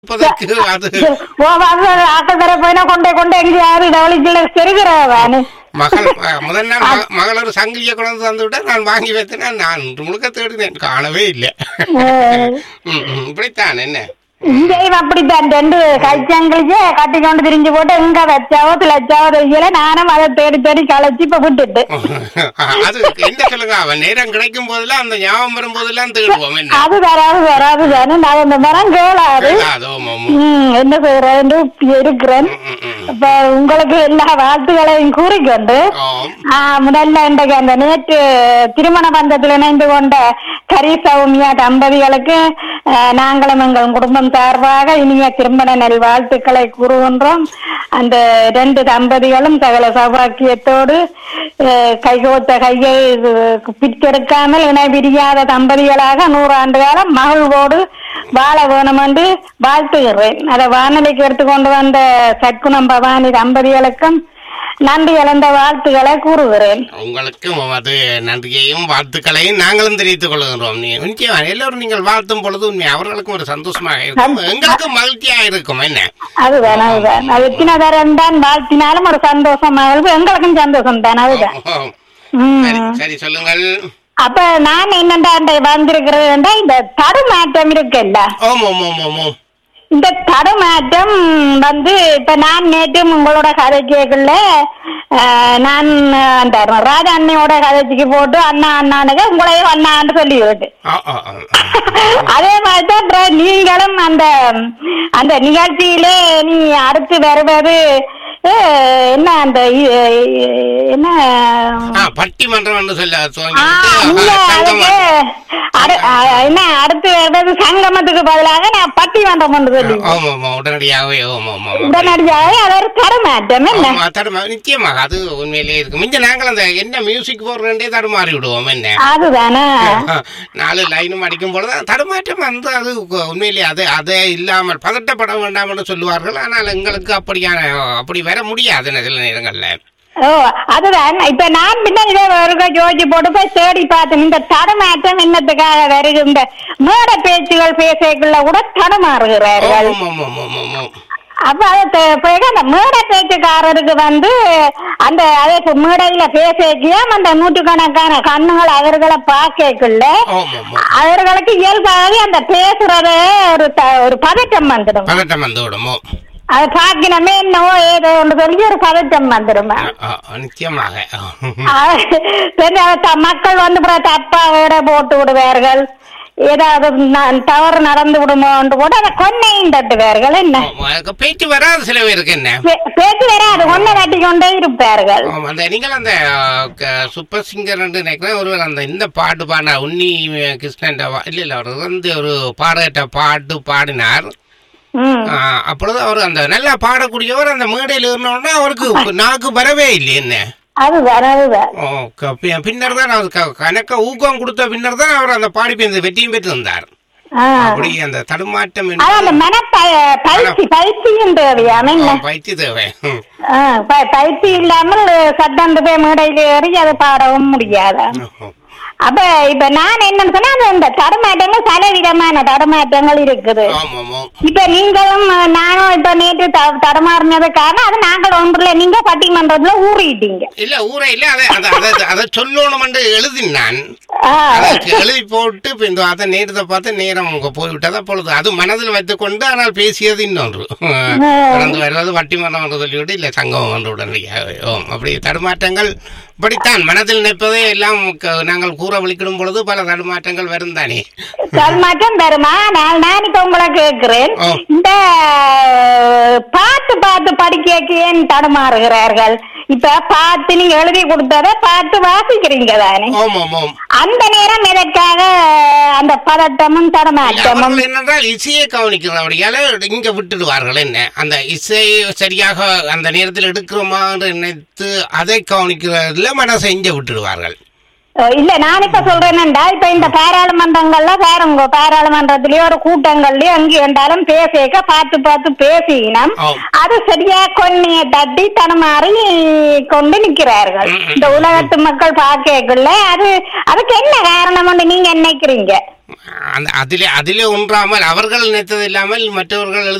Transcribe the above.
இப்போதைக்கு அது ஓ வந்து ஆக்கள் வர போயினா கொண்டே கொண்டே எங்கேயாவது டவளிச்சுல செருகிறவானு மகள் அஹ், முதல் நாள் மக- மகள் ஒரு சங்கிலியை கொண்டு வந்து தந்து விட்டா நான் வாங்கி வைத்தேன் நான் முழுக்க தேடினேன் காணவே இல்லை ம், ம், இப்படித்தான் என்ன இங்கேயும் அப்படித்தான் ரெண்டு கைச்சங்கிலிச்சு கட்டி கொண்டு திரிஞ்சு போட்டு எங்க வச்சாவோ திளைச்சாவோ தெரியல நானும் அதை தேடி தேடி களைச்சு இப்ப விட்டுட்டு அது என்ன சொல்லுங்க அவன் நேரம் கிடைக்கும் போதெல்லாம் அந்த ஞாபகம் வரும் போதெல்லாம் தேடுவோம் என்ன அது வராது வராது தானே நான் இந்த மரம் கேளாது அதோ ம், என்ன செய்யறேன் இருக்கிறேன் அப்ப உங்களுக்கு எல்லா வாழ்த்துக்களையும் கூறிக்கொண்டு ஆ, முதல்ல இன்றைக்கு அந்த நேற்று திருமண பந்தத்தில் இணைந்து கொண்ட கரி சௌமியா தம்பதிகளுக்கு ஆ, நாங்களும் எங்கள் குடும்பம் சார்பாக இனிய திருமண நல் வாழ்த்துக்களை கூறுகின்றோம் அந்த ரெண்டு தம்பதிகளும் சகல சௌபாக்கியத்தோடு ஆ, கைகோத்த கையை இது, பிற்கெடுக்காமல் இணை பிரியாத தம்பதிகளாக நூறாண்டு காலம் மகிழ்வோடு வாழ வேணும் என்று வாழ்த்துகிறேன் அதை வானொலிக்கு எடுத்துக்கொண்டு வந்த சற்குணம் பவானி தம்பதிகளுக்கும் நன்றி இழந்த வாழ்த்துக்களை கூறுகிறேன் உங்களுக்கும் அது நன்றியையும் வாழ்த்துக்களையும் நாங்களும் தெரிவித்துக் கொள்கிறோம் நீ நிச்சயமா எல்லோரும் நீங்கள் வாழ்த்தும் பொழுது உண்மை அவர்களுக்கும் ஒரு சந்தோஷமாக இருக்கும் எங்களுக்கும் மகிழ்ச்சியாக இருக்கும் என்ன அதுதான் அதுதான் அது எத்தனை தரம் தான் வாழ்த்தினாலும் ஒரு சந்தோஷமாக இருக்கும் எங்களுக்கும் சந்தோஷம் தான் அதுதான் ஓ, ம். சரி சரி சொல்லுங்கள் அப்ப நான் என்னண்டா வந்திருக்கிறதுண்டா இந்த தடுமாற்றம் இருக்குல்ல ஓம் ஓம் ஓம் ஓம் ஓம் இந்த தடுமாற்றம் வந்து இப்ப நான் நேற்று உங்களோட கதை கேட்கல நான் அந்த ராஜா அண்ணையோட கதைக்கு போட்டு அண்ணா அண்ணானுக்கு உங்களையும் அண்ணான்னு சொல்லி விட்டு ஆ, ஆ, ஆ. அதே மாதிரி தான் அப்புறம் நீங்களும் அந்த அந்த நிகழ்ச்சியிலே நீ அடுத்து வருவது அஹ், என்ன அந்த இ- என்ன ஆ, பட்டிமன்றம் என்று சொல்ல ஆ, துவங்கிவிட்டு, நீங்க ஆ, அதுக்கு சங்கமம். அடு- ஆ, என்ன அடுத்து வருவது சங்கமத்துக்கு பதிலாக நான் பட்டிமன்றம் கொண்டு சொல்லி ஆமா ஆமா உடனடியாகவே ஓம் ஓம் ஓம் உடனடியாக அது ஒரு தரமாற்றம் என்ன ஆமா, தடுமா நிச்சயமாக அது உண்மையிலேயே இருக்கு மிஞ்ச நாங்கள் அந்த என்ன மியூசிக் போடுறேன்டே தடுமாறி விடுவோம் என்ன அதுதானே நாலு லைனும் அடிக்கும் பொழுது தடுமாற்றம் வந்து அது உண்மையிலேயே அது அதை இல்லாமல் பதட்டப்பட வேண்டாம் என்று சொல்லுவார்கள் ஆனால் எங்களுக்கு அப்படியான அப்படி வர முடியாது சில நேரங்கள்ல ஓ அதுதான் இப்ப நான் பின்ன இதை ஒரு ஜோதிச்சு போட்டு போய் தேடி பார்த்தேன் இந்த தடுமாற்றம் என்னத்துக்காக வருது இந்த மேட பேச்சுகள் பேசக்குள்ள கூட தடுமாறுகிறார்கள் ஓம் ஓம் ஓம் ஓம் ஓம் ஓம். அப்ப அது தெ- பிறகு அந்த மேடை பேச்சுக்காரருக்கு வந்து அந்த அதே இப்ப மேடையில பேசியம் அந்த நூற்றுக்கணக்கான கண்ணுகள் அவர்களை பார்க்கக்குள்ள ஓம் ஓம் ஓம். அவர்களுக்கு இயல்பாகவே அந்த பேசுறதே ஒரு த- ஒரு பதட்டம் வந்துடும் பதட்டம் வந்து விடுமோ அது பார்க்கணுமே என்னவோ ஏதோ ஒன்று சொல்லி ஒரு பதட்டம் வந்துடும் ஆ, ஆ, நிச்சயமாக அது சரி, அது த- மக்கள் வந்து அப்புறம் தப்பா வேட போட்டு விடுவார்கள் ஏதாவது ந- தவறு நடந்து விடுமோன்னு போட்டு அதை கொன்னையும் தட்டுவார்கள் என்ன ஆ, பேச்சு வராது சில பேருக்கு என்ன பே- பேச்சு வேற அது கொன்னை தட்டி கொண்டே இருப்பார்கள் ஆமா, அந்த நீங்கள் அந்த க- சூப்பர் சிங்கர் நினைக்கிறேன் ஒருவர் அந்த இந்த பாட்டு பாடினார் உன்னி கிருஷ்ணன் இல்ல இல்ல அவர் வந்து ஒரு பாடகட்ட பாட்டு பாடினார் ம் ஆ, அப்பொழுது அவர் அந்த நல்லா பாடக்கூடியவர் அந்த மேடையில் இருந்தோடனே அவருக்கு நாக்கு வரவே இல்லை என்ன அதுதான் அதுதான் ஓ, க- பி- பின்னர் தான் அவர் க- கணக்க ஊக்கம் கொடுத்த பின்னர் தான் அவர் அந்த பாடி பெய்து வெற்றியும் பெற்றிருந்தார் ஆ. அப்படி அந்த தடுமாற்றம் அது அந்த என்பது மன ப- பயிற்சி பயிற்சியும் தேவையாம ஆ, என்ன பயிற்சி தேவை ம். ஆ, ப- பயிற்சி இல்லாமல் சட்டந்து போய் மேடையில் ஏறி அதை பாடவும் முடியாது ம். அப்ப இப்ப நான் என்னன்னு சொன்னா அது இந்த தடுமாற்றங்கள் பல விதமான தடுமாற்றங்கள் இருக்குது ஆமாம் ஆமாம் இப்ப நீங்களும் அஹ், நானும் இப்ப நேற்று த- தடுமாறினது காரணம் அது நாங்கள் ஒன்றுல நீங்க பட்டிமன்றத்துல ஊறிட்டீங்க இல்ல ஊரே இல்ல அதை அதை அதை- அதை சொல்லணும் என்று எழுதினான் ஆ, அதற்கு எழுதி போட்டு இப்ப இந்த அதை நேரத்தை பார்த்து நேரம் அங்க போய்விட்டது அப்பொழுது அது மனதில் வைத்துக் கொண்டு ஆனால் பேசியது இன்னொன்று கடந்து வருவது வட்டிமன்றம் என்று சொல்லிவிட்டு இல்ல சங்கமம் என்று உடனடியாக ஓம் அப்படி தடுமாற்றங்கள் இப்படித்தான் மனதில் நினைப்பதே எல்லாம் க- நாங்கள் கூற விழிக்கிடும் பொழுது பல தடுமாற்றங்கள் வரும் தானே தடுமாற்றம் தருமா நான் நான் இப்ப உங்களை கேட்கிறேன் ஆ. இந்த அஹ், பார்த்து பார்த்து படிக்க ஏன் தடுமாறுகிறார்கள் இப்ப பார்த்து நீங்க எழுதி கொடுத்ததை பார்த்து வாசிக்கிறீங்க தானே ஓம் ஓம் ஓம் அந்த நேரம் எதற்காக அந்த பதட்டமும் தடுமாற்றமும் அவர்கள் என்னென்றால் இசையை கவனிக்கிறபடியால இங்க விட்டுடுவார்கள் என்ன அந்த இசை சரியாக அந்த நேரத்தில் எடுக்கிறோமா என்று நினைத்து அதை கவனிக்கிறதுல மனசை இங்க விட்டுடுவார்கள் அஹ் இல்ல நான் இப்ப சொல்றேன்டா இப்ப இந்த பாராளுமன்றங்கள்ல பாருங்க பாராளுமன்றத்திலயோ ஒரு கூட்டங்கள்லயோ அங்கே இருந்தாலும் பேசிக்க பார்த்து பார்த்து பேசினோம் ஆம். அது சரியா கொன்னிய தட்டி தடுமாறி கொண்டு நிக்கிறார்கள் ம், ம், இந்த உலகத்து மக்கள் பார்க்கக்குள்ள அது அதுக்கு என்ன காரணம் நீங்க நினைக்கிறீங்க அந்த அதிலே அதிலே ஒன்றாமல் அவர்கள் நினைத்தது இல்லாமல் மற்றவர்கள் எழுதி